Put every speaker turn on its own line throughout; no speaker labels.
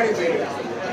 முன்னாடி போயிடுங்க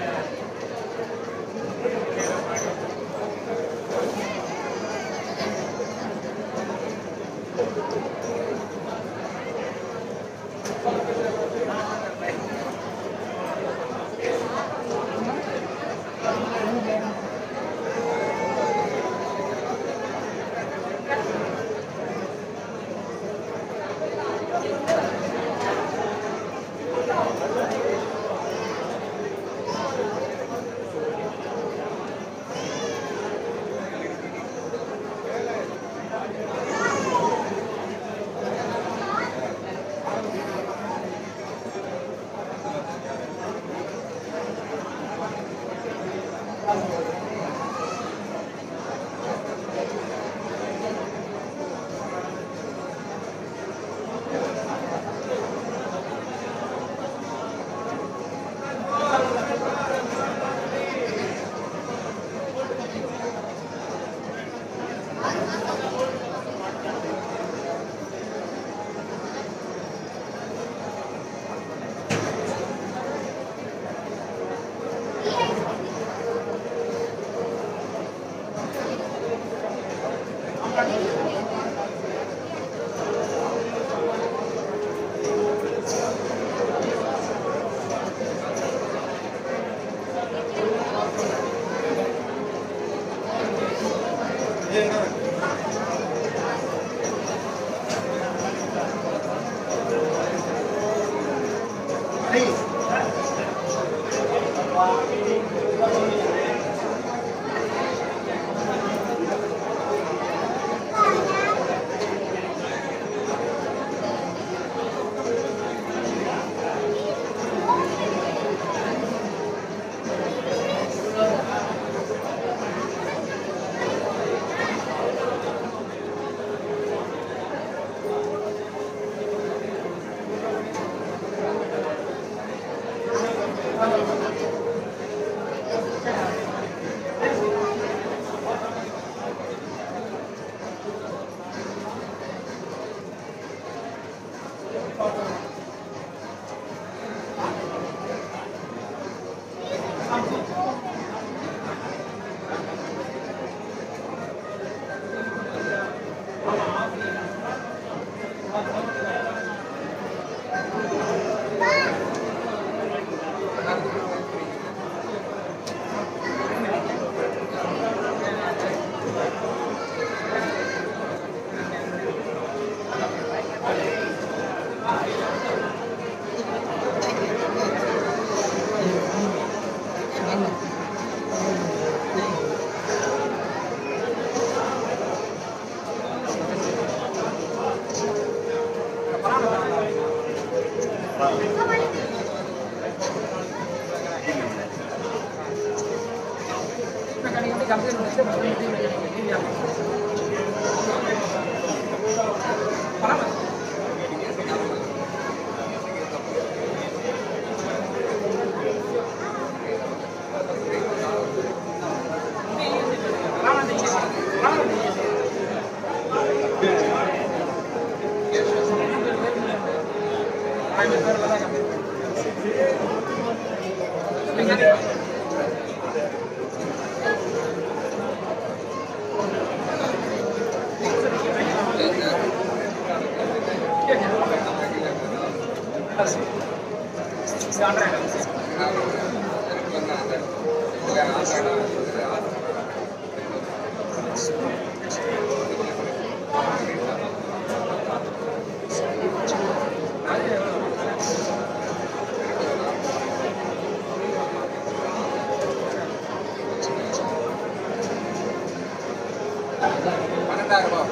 பன்னெண்டாயிரம் ரூபாய்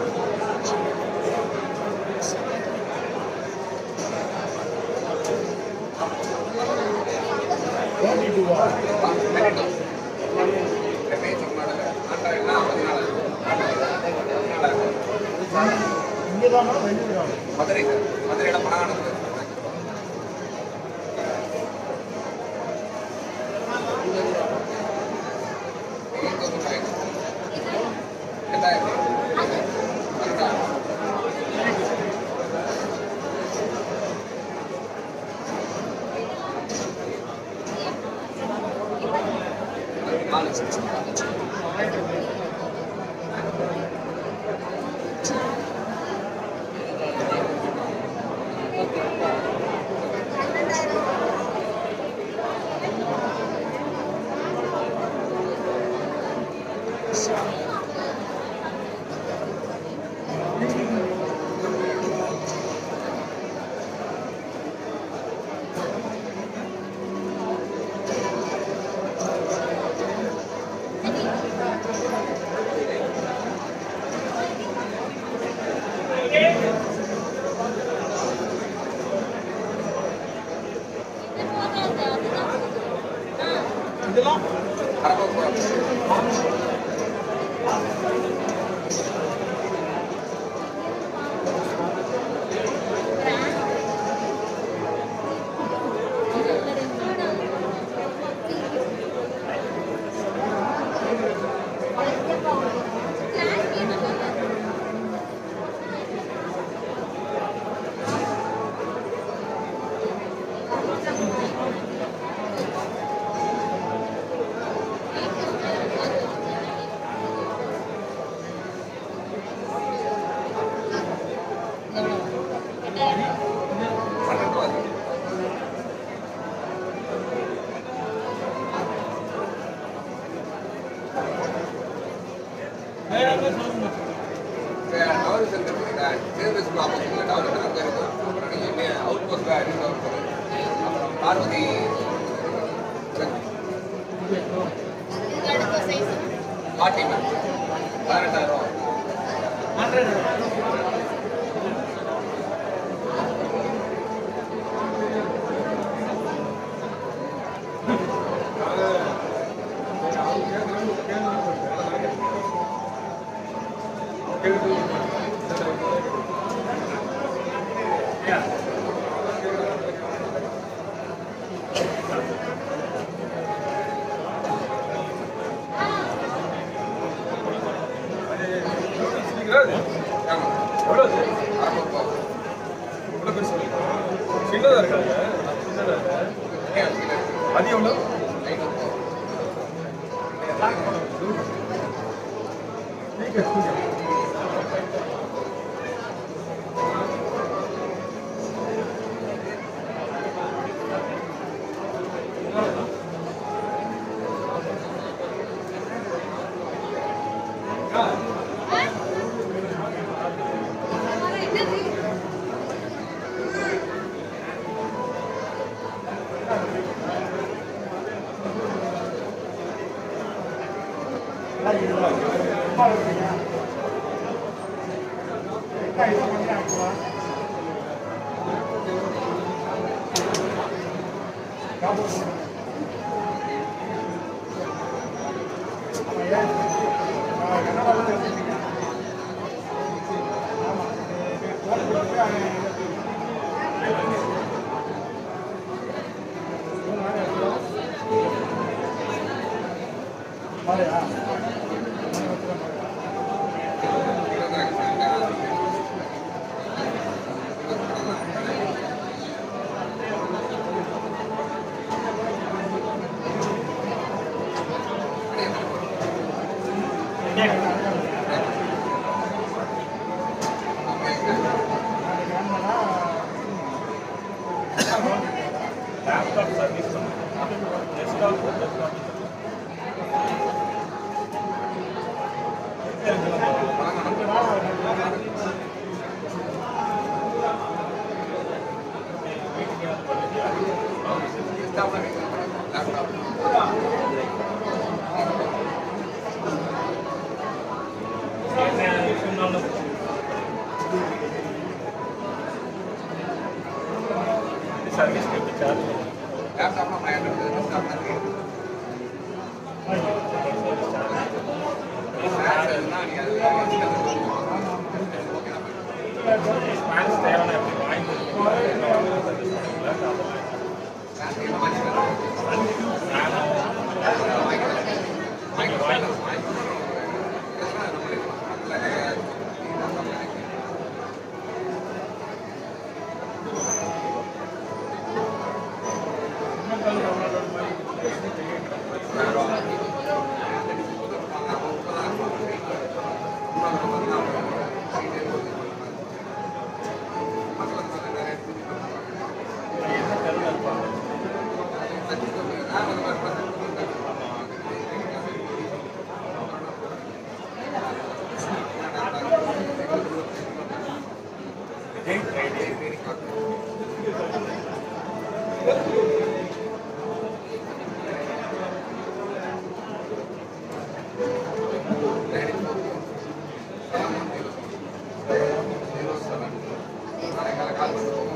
மதுரை சார் மதுரையில பணம் ரெண்டாயிரம்
இதெல்லாம்
அரபு பன்னெண்டு ரூபா டவர் சென்டர் சர்வீஸ் ஆப்போசிட்ல டவர் சென்டர் அங்கே இருக்கும் அப்புறம் நீங்கள் அவுட் போஸ்ட்டாக இருக்கு அப்புறம் பார்வதி ஃபார்ட்டி மேம் பதினெட்டாயிரம் ஆமாம்
எவ்வளோ அது?
அரபு ரூபா
இவ்வளோ பெருசு சின்னதாக இருக்காங்க சின்னதாக இருக்கா அது எவ்வளோ
ஐநூறுபா
லேப்டாப் சர்வீஸ் பண்ணுறேன் டெஸ்க்டாப் டெஸ்க்டாப்
லேப்டாப்
சர்வீஸ் எப்படி சார்ஜ்
லேப்டாப்னா ஃபைவ் ஹண்ட்ரட் டெஸ்க்டாப்னா த்ரீ ஹண்ட்ரட் நீங்கள்
ஸ்பேன்ஸ் தேவையான எப்படி வாங்கி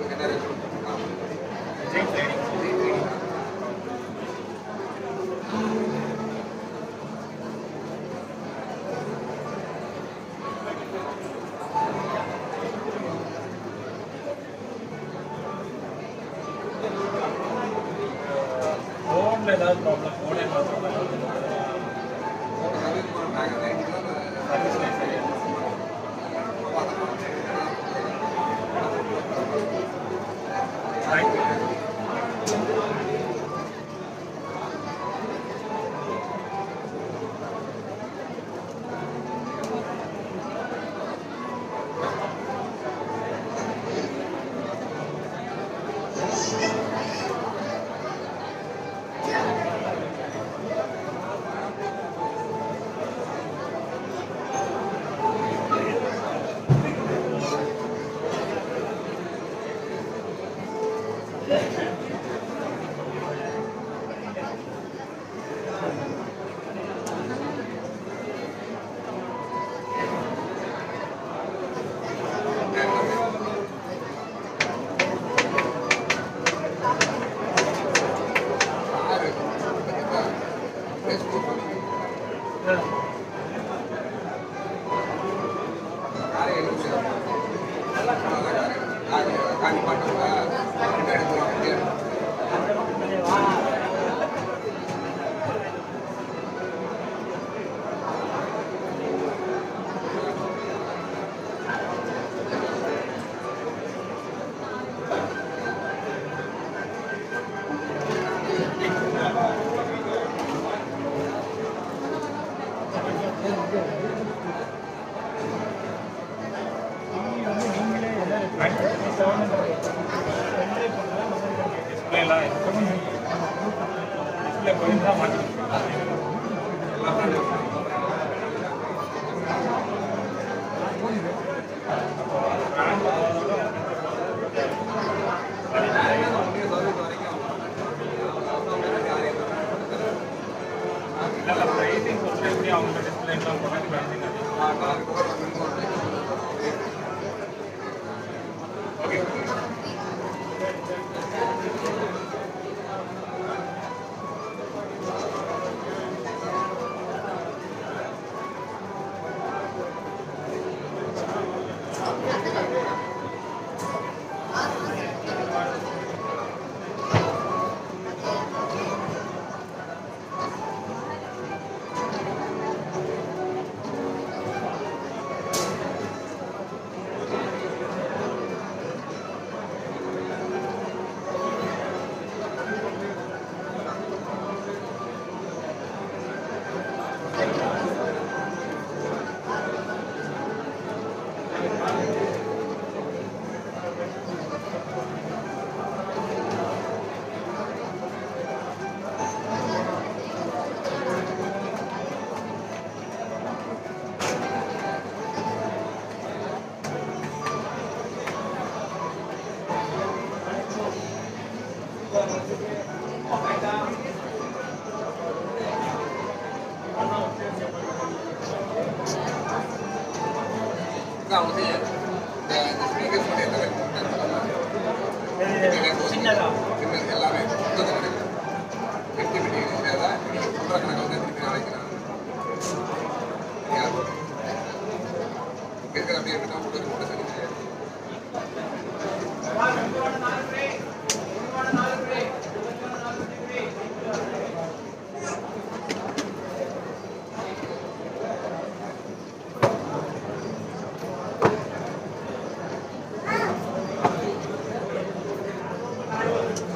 உங்களுக்கு என்ன
விஜய் ட்ரைனிங்
ரேட்
சவுண்ட்ல ஏதாவது ப்ராப்ளம் போனே மாத்திரம்
போன சர்வீஸ் பண்ணாங்க நைட்டு
சர்வீஸ் லைட் சரியா தேங்க்யூ
ஆறு ஃபேஸ்புக் காரை எழுதி காணி பாட்டுங்களா என்ன எடுத்துருவாங்க
டிஸ்பிளேலாம் டிஸ்பிளே போயிருந்தா மாற்றி இல்லை ப்ரைஸிங் சொல்லிட்டு எப்படி அவங்க டிஸ்பிளேலாம் போனால் ப்ரைஸிங் ஓகே
நான் வந்து இந்த ஸ்பீக்கர்ஸ் மட்டும் எத்தனை
சின்னதா
சின்னது எல்லாமே புத்தகம் கிடைக்கும் எட்டு மணி சின்னதா சொல்கிற கணக்கு வந்து திருப்பி நாளைக்கு நான் யார் இருக்கிற அப்படியே இருக்கட்டும் கூட கூட சரி
ஆ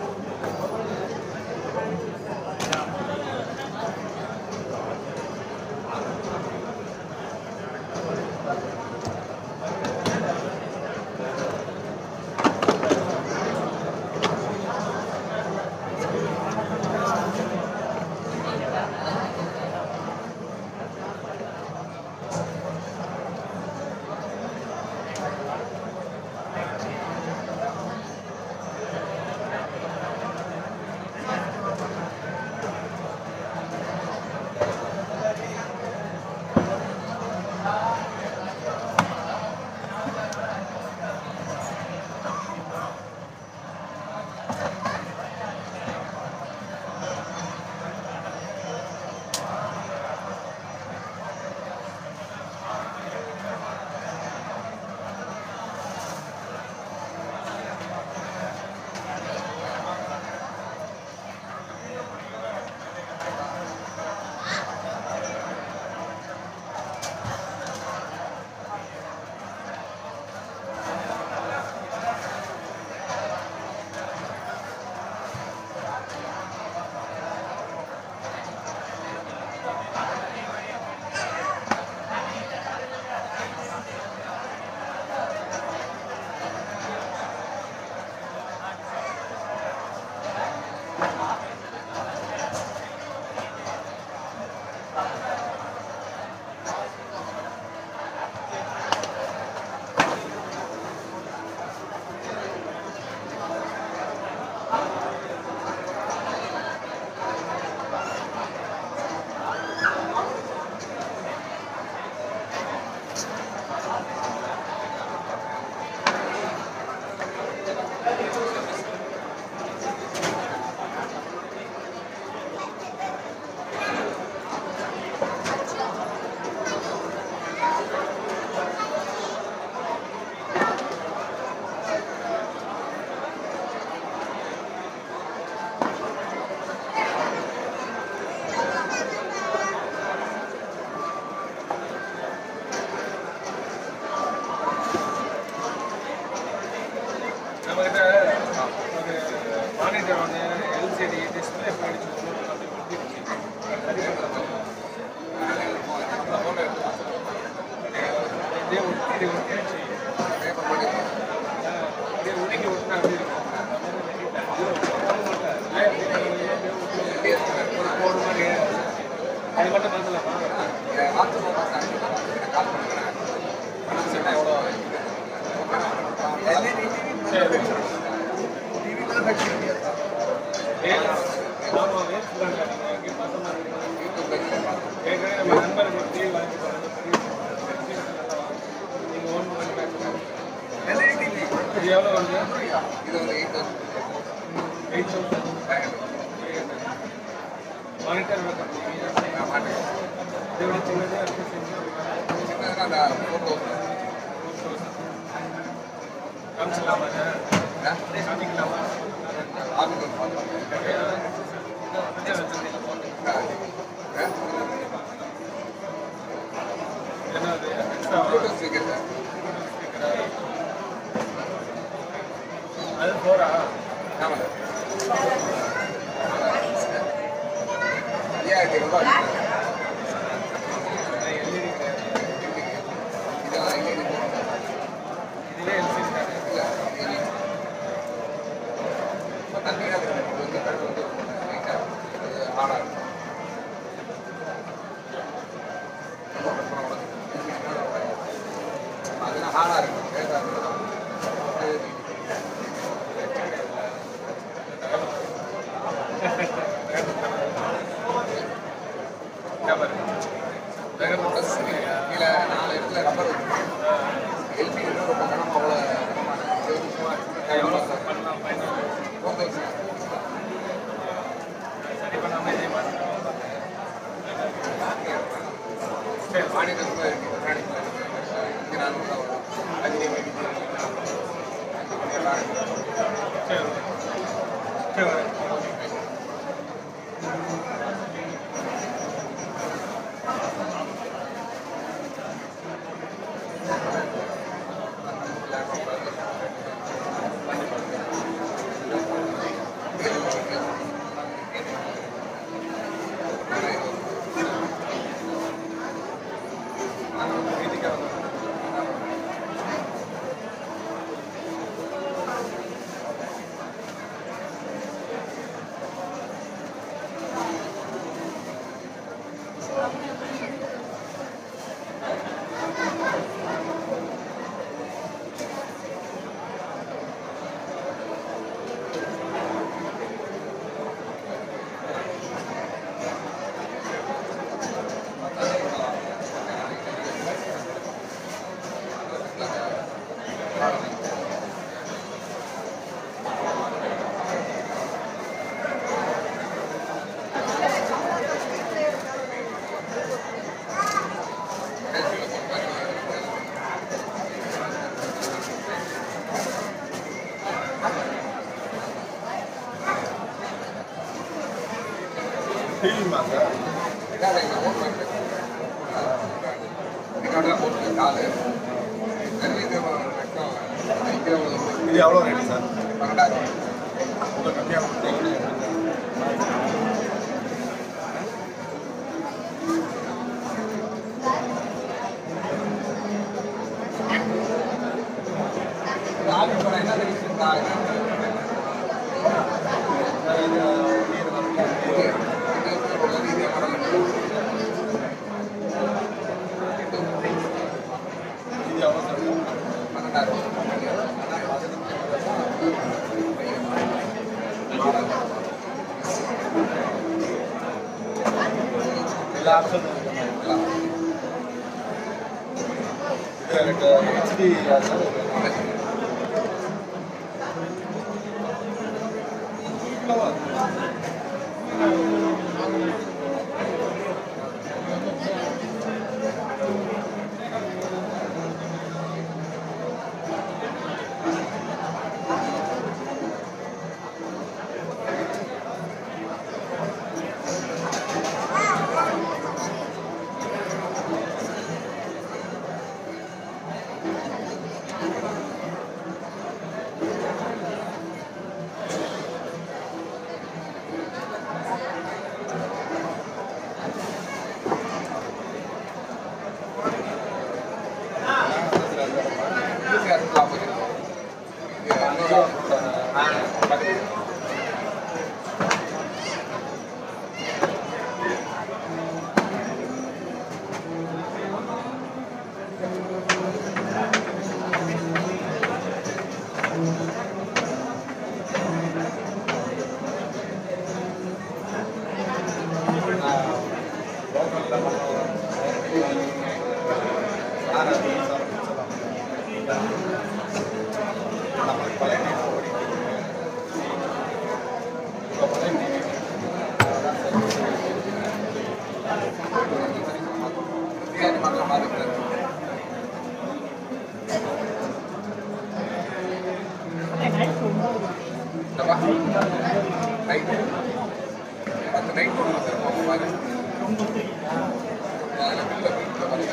எல்இடி ஒரு கேட்சி
பேப்பர் பண்ணிருக்கோம்
அப்படியே உருக்கி விட்டுனா அப்படி இருக்கும் ஒரு கோடு மாதிரி அது மட்டும் பார்த்துலாமா
வாட்ஸ்அப்பில் பார்த்து கால் பண்ணுறேன் பணம் செட்டாக எவ்வளோ
சரி ஏன் ஆமாம் வேஸ்ட் தான் நீங்கள் எங்கேயும் பார்த்த மாதிரி இருக்கு. ஏற்கனவே நம்ம நண்பருக்கு ஒரு டிவி வாங்கி போகிறாங்க நீங்கள் ஓன் பண்ணி பேசுகிறேன் இது எவ்வளோ வருது
இது வந்து eight thousand
eight thousand monitor
நான் மாட்டேன்
இதோட சின்னதாக இருக்குது
சின்னதுன்னா அந்த ஃபோர் தௌசண்ட்
காமிச்சிடலாமா காமிக்கலாமா
ஆஃபீஸ் வந்து பார்த்துருக்கேன்
என்ன அது எக்ஸ்ட்ரா
ப்ளூடூத் ஸ்பீக்கர் சார்
அது போரா
ஆமாம் ஐயாயிரத்தி ரூபாய்
எல்இடி
இதெல்லாம் எங்கே
இதுவே எல்சிடி தானே
இல்லை இப்போ தண்ணியாக இருக்கு இது வந்து கழுவு வந்து லைட்டாக அது ஹார்டாக இருக்கும் ரொம்ப பிரச்சனை உடனே அதெல்லாம் ஹார்டாக இருக்கும் லேசாக இருக்கும்
என்ன பாருங்க வேக
ப்ளஸ் கீழே நாலு இடத்துல ரப்பர் எல்பி ரொம்ப கனமாக அவ்வளோ
எவ்வளோ
கனமாக
பண்ணலாம் ஃபைனல்
ஃபோர் தௌசண்ட்
சரி பண்ணாமல் இதே மாதிரி சரி
மாநிலத்தில் இருக்கு கர்நாடகில் இருக்கு இங்கே நானூறுரூவா வரும் அஜினி எல்லாம் இருக்கு
சரி சரி
காலு சர்வீஸ் மட்டும்
இது எவ்வளோ ரேட்டு சார்
பன்னெண்டாயிரம்
கொஞ்சம் கம்மியாக கொடுத்தீங்கன்னா
ஆஃபீஸ் போனால் என்ன தெரியுங்களா இதே மாடல்
இது எவ்வளோ சார்
பன்னெண்டாயிரம்
எல்லா ஆப்ஷன் இது எனக்கு ஹெச்டி சார்
ஆ பிரியாணி மாத்திர மாதிரி இருக்குது இல்லப்பா நைட் பத்து நைட் ஒன்று சார் போக மாதிரி அதில் பில்ல பில்ல மாதிரி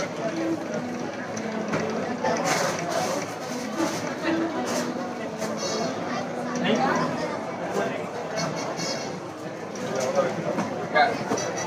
கேஸ்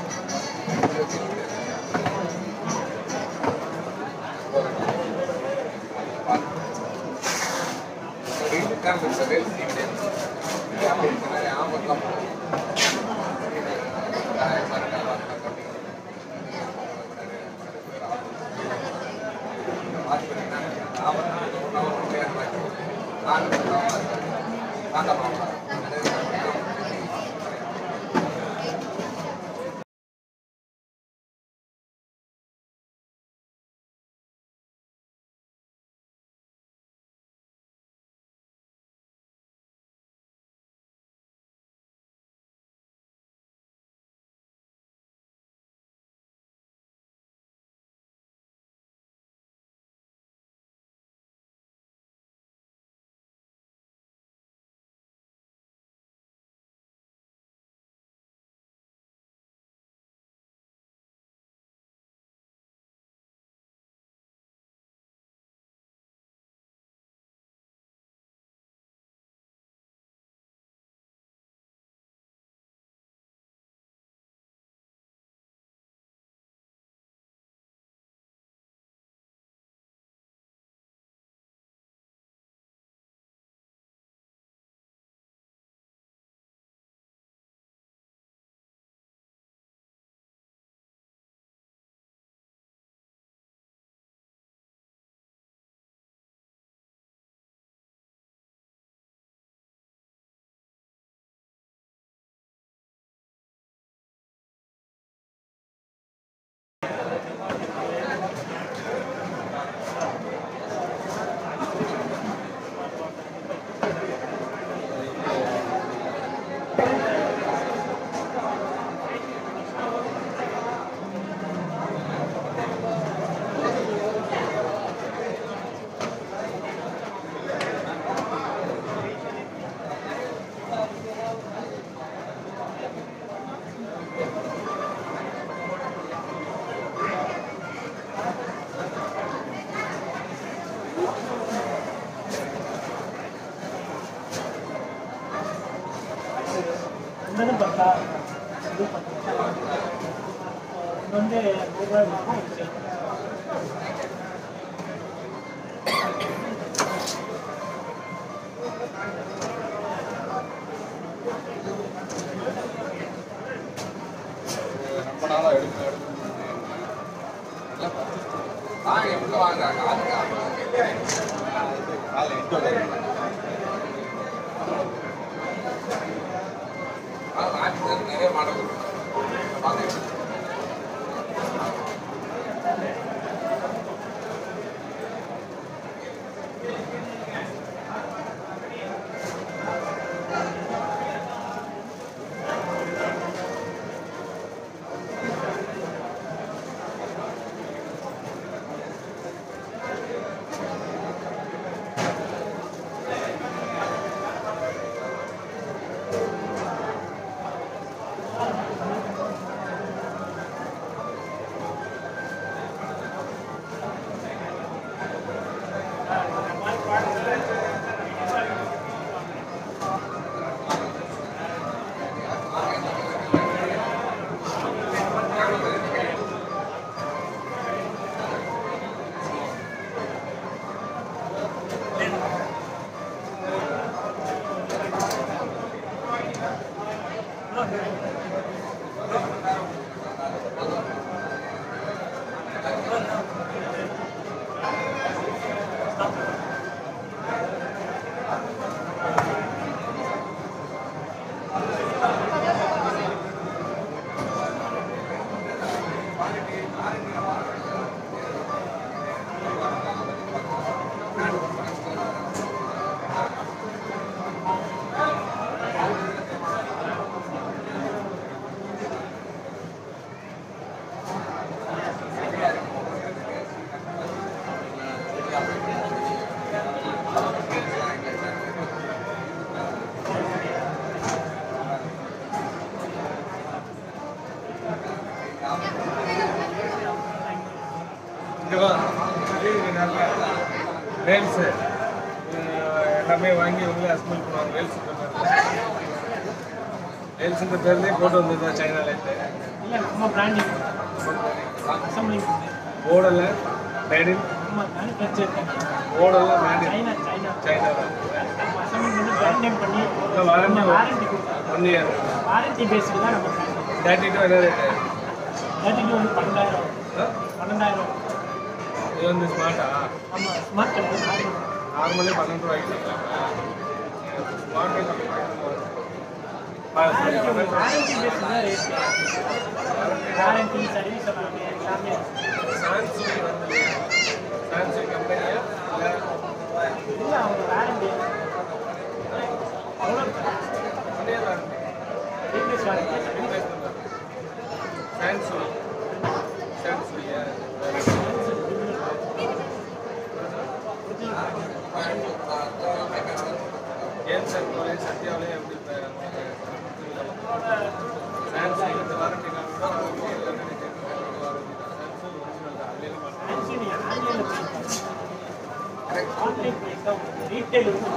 இன்னொன்று பார்த்தா இது பார்த்தா இன்னொன்று நூறுரூவா இருக்கும் இது
ரொம்ப நாளாக எடுக்க எடுக்க
ஆ எப்படி வாங்க அதுக்கு
காலையில் எட்டு வந்தாங்க
நாட்டுக்கு நிறைய மாடல் வாங்க
இங்க வா. இது நல்ல வேல்ஸு எல்லாமே வாங்கி உங்களே அசம்பிள் பண்ணுவாங்க வேல்ஸுன்ற பேர் வேல்ஸுன்ற பேர்லேயே போட்டு வந்தது சைனாலேருந்து
இல்லை நம்ம பிராண்டிங் அசம்பிளிங்
ஓடலை மேடின்
நம்ம மேனுஃபேக்சர்
ஓடலை மேடின்
சைனா சைனா
சைனா தான்
நம்ம அசம்பிளிங் பண்ணி பிராண்ட் நேம் பண்ணி
இந்த வாரண்டி
நம்ம வாரண்டி கொடுத்தோம்
ஒன் இயர்
வாரண்டி பேஸில் தான் நம்ம
தேர்ட்டி டூ என்ன ரேட்டு
தேர்ட்டிக்கு வந்து பன்னெண்டாயிரம் பன்னெண்டாயிரம்
இது வந்து ஸ்மார்ட்டா
நம்ம ஸ்மார்ட் கம்பெனி
நார்மலே பன்னெண்டு ரூபாய்க்கு ஸ்மார்ட்டே
வாரண்டி பேஸில் தான் ரேட் வாரண்டி சர்வீஸ் எல்லாமே எல்லாமே
சாம்சங் வந்து சாம்சங் கம்பெனியா இல்லை
இல்லை அவங்க வாரண்டி அவ்வளோ
ஒன்னே தான்
ரீப்ளேஸ் வாரண்டி
சாம்சங் சாம்சங் ஏன் சார் போலே சத்யாவிலே எப்படி சாம்சங் இந்த வாரண்டி நான் கூட வாரண்டி எல்லாமே சாம்சங் ஒரிஜினல் தான் அதுலேயே மாட்டேன்
ஆக்சுவலி ஆன்லைனில் ஆன்லைன் ப்ரைஸ் தான் ரீட்டைல் வந்து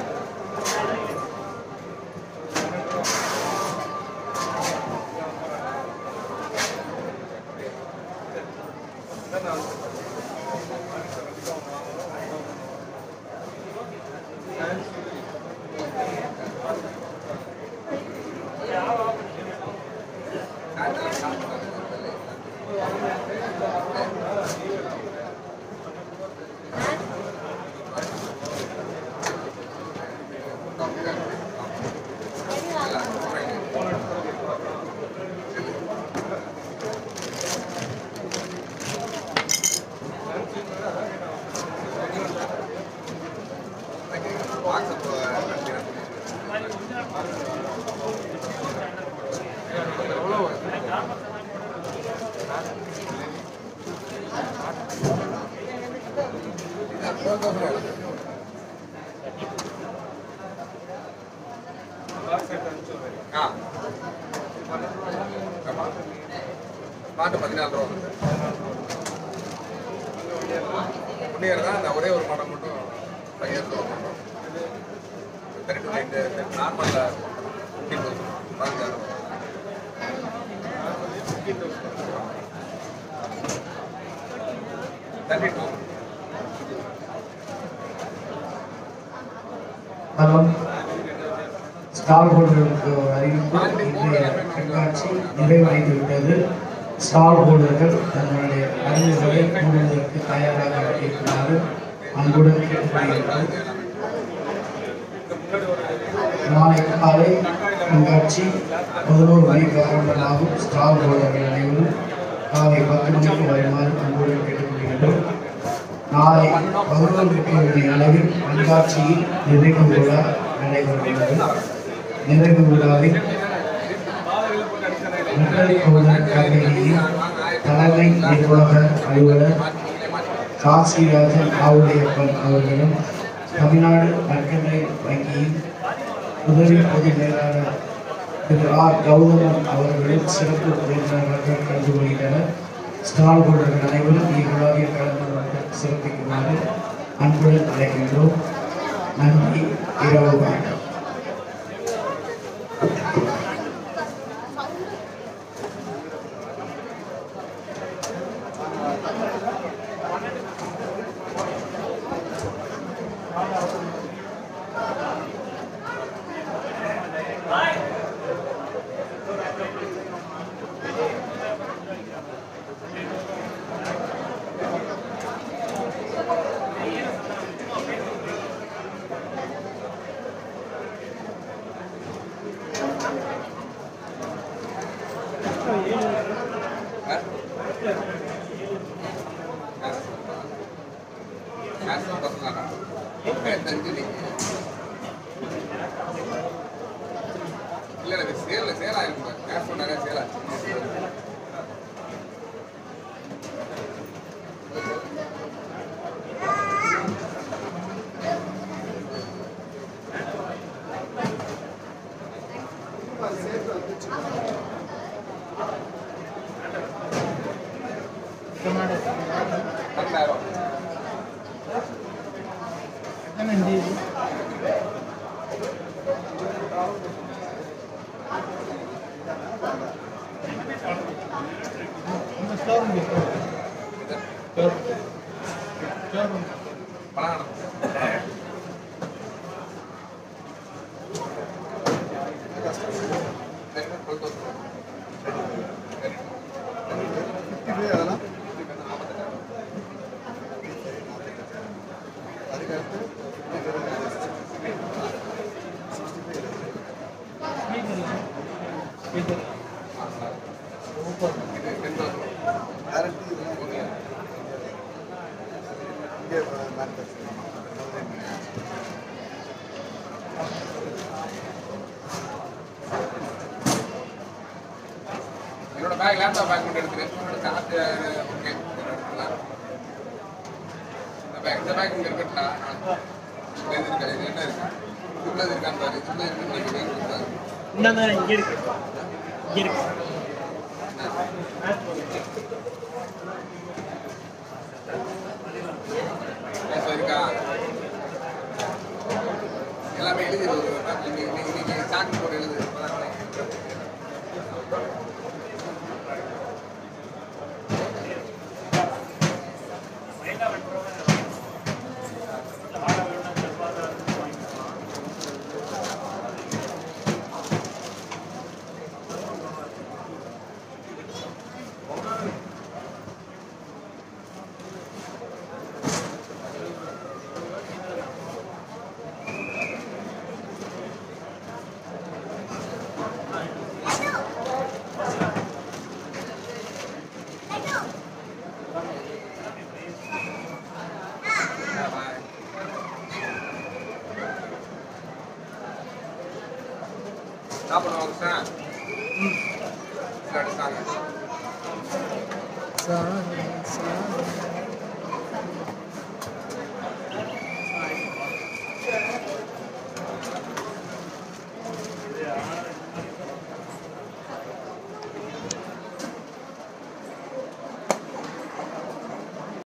பாக்ஸ் எடுத்து அனுப்பிச்சு
ஆ மாட்டு பதினாலு ரூபா வந்து ஒன் இயர் தான் அந்த ஒரே ஒரு மாடம் மட்டும் ஃபைவ் இயர்ஸ் மட்டும் தேர்ட்டி டூ இந்த நார்மலில் ஃபிஃப்டீன் தௌசண்ட் பதினஞ்சாயிரம் தேர்ட்டி டூ
ஹலோ ஸ்டால் ஹோல்டர்களுக்கு ஒரு அறிவிப்பு இன்றைய கண்காட்சி நிறைவடைந்து விட்டது ஸ்டால் ஹோல்டர்கள் தங்களுடைய அறிவுகளை கூடுவதற்கு தயாராக இருக்குமாறு அன்புடன் கேட்டுக்கொள்கிறோம் நாளை காலை கண்காட்சி பதினோரு மணிக்கு ஆரம்பமாகும் ஸ்டால் ஹோல்டர்கள் அனைவரும் காலை பத்து மணிக்கு வருமாறு அன்புடன் கேட்டுக்கொள்கிறோம் நாளை பதினோரு மணி அளவில் கண்காட்சியில் நிறைவு விழா நடைபெறுகிறது நிறைவு விழாவில் மெட்டல் கோல்டன் கம்பெனியின் தலைமை நிர்வாக அலுவலர் காசிராஜன் ஆவுடையப்பன் அவர்களும் தமிழ்நாடு மெர்கன்டைல் வங்கியின் உதவி பொது மேலாளர் திரு ஆர் கௌதமன் அவர்களும் சிறப்பு விருந்தினர்கள் கலந்து கொள்கின்றனர் ஸ்டால் ஹோல்டர்கள் அனைவரும் இவ்விழாவில் கலந்து கொண்டு சிறப்பிக்குமாறு அன்புடன் அழைக்கின்றோம் நன்றி இரவு வணக்கம்
ஆ? காசு பசங்க தானா? பேர் தெரிஞ்சு நீங்க. இல்ல இல்ல இது சேல்ல சேல் ஆயிருக்கும் கேஷ் நிறைய சேல் ஆச்சு பன்னெண்டாயிரம் பணம் என்னோட பேக் லேப்டாப் பேக் மட்டும் எடுத்துக்கிறேன் என்னோட சார்ஜ் ஓகே எடுத்துக்கலாம் இந்த பேக் இந்த பேக் இங்கே இருக்கட்டா இது இருக்கா இது என்ன இருக்கு இதுக்குள்ள இது இருக்கான்னு பாரு இதுக்குள்ள இருக்குன்னு நினைக்கிறேன் இதுக்குள்ள.
என்னன்னா இங்க இருக்கு இங்க இருக்கு
பேச இருக்கா எல்லாமே எழுதி இன்னைக்கு இன்னைக்கு சாக்கு போட்டு எழுது சாப்பிடுவோம் சார் அடிச்சாங்க
சார் சார்